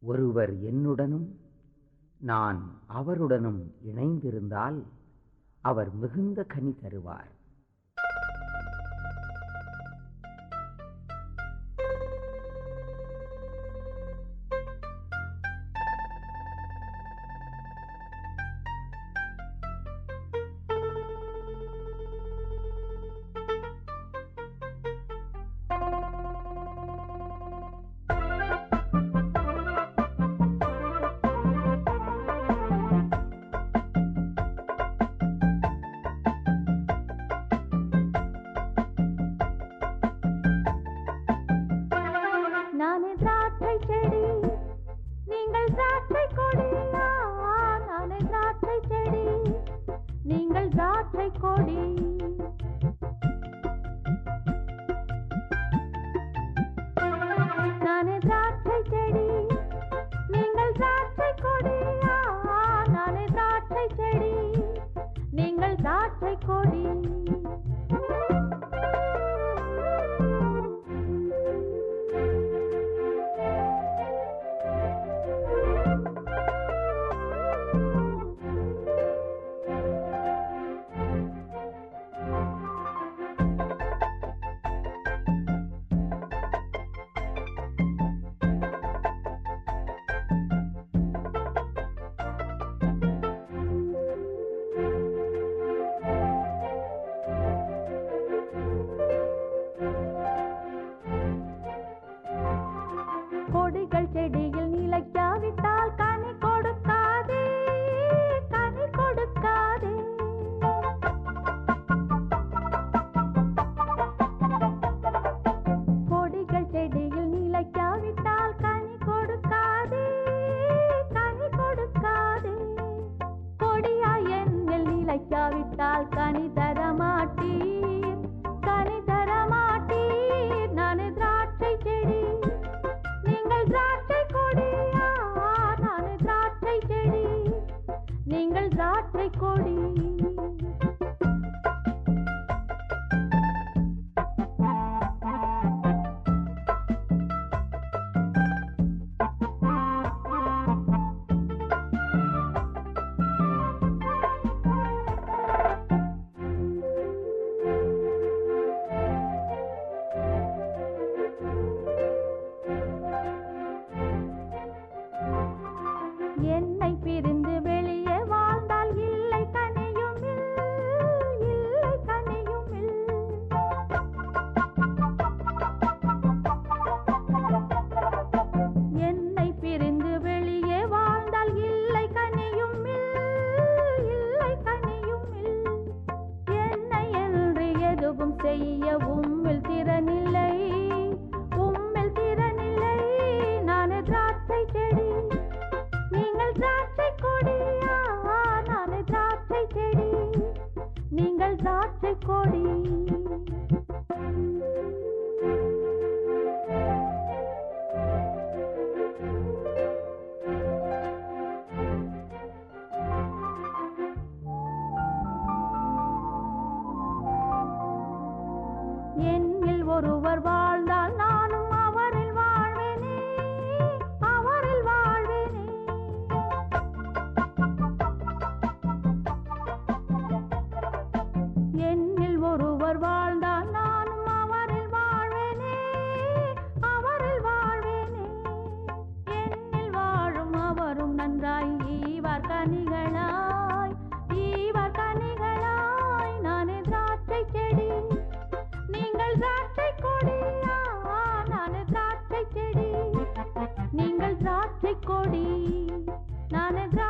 ஒருவர் என்னுடனும் நான் அவருடனும் இணைந்திருந்தால் அவர் மிகுந்த கனி தருவார் நானே திராட்சை செடி நீங்கள் திராட்சை கொடி ஆ, நானே திராட்சை செடி நீங்கள் திராட்சை கொடி நானே திராட்சை செடி நீங்கள் திராட்சை கொடி ஆ, நானே திராட்சை செடி நீங்கள் திராட்சை கொடி கொடிகள் செடியில் நிலைக்காவிட்டால் கனி கொடுக்காதே கனி கொடுக்காதே கொடிகள் செடியில் நிலைக்காவிட்டால் கனி கொடுக்காதே கனி கொடுக்காதே கொடியாய் என்னில் நிலைக்காவிட்டால் கனி தரமாட்டீர் கனி தரமாட்டீர் நானே திராட்சை செடி நீங்கள் திராட்சை கொடியா நானே திராட்சை செடி நீங்கள் திராட்சை கொடி என்னை பிரிந்து வெளியே வாழ்ந்தால் இல்லை கனியும் இல்லை கனியும் என்னை பிரிந்து வெளியே வாழ்ந்தால் இல்லை கனியும் இல்லை கனியும் என்னை என்று எதுவும் செய்ய உம்மில் திறனில்லை உம்மில் திறனில்லை நானே திராட்சை செடி நீங்கள் திராட்சை கொடியா நானே திராட்சை செடி நீங்கள் திராட்சை கொடி என்னில் ஒருவர் வாழ்ந்தால் நானும் அவரில் வாழ்வேனே அவரில் வாழ்வேனே என்னில் ஒருவர் வாழ்ந்தால் நானும் அவரில் வாழ்வேனே அவரில் வாழ்வேனே என்னில் வாழும் அவரும் நன்றாய் ஈவார் கனிகளாய் ஈவார் கனிகளாய் நானே திராட்சை செடி நீங்கள் திராட்சை கொடியா நானே திராட்சை செடி நீங்கள் திராட்சை கொடி நானே திராட்சை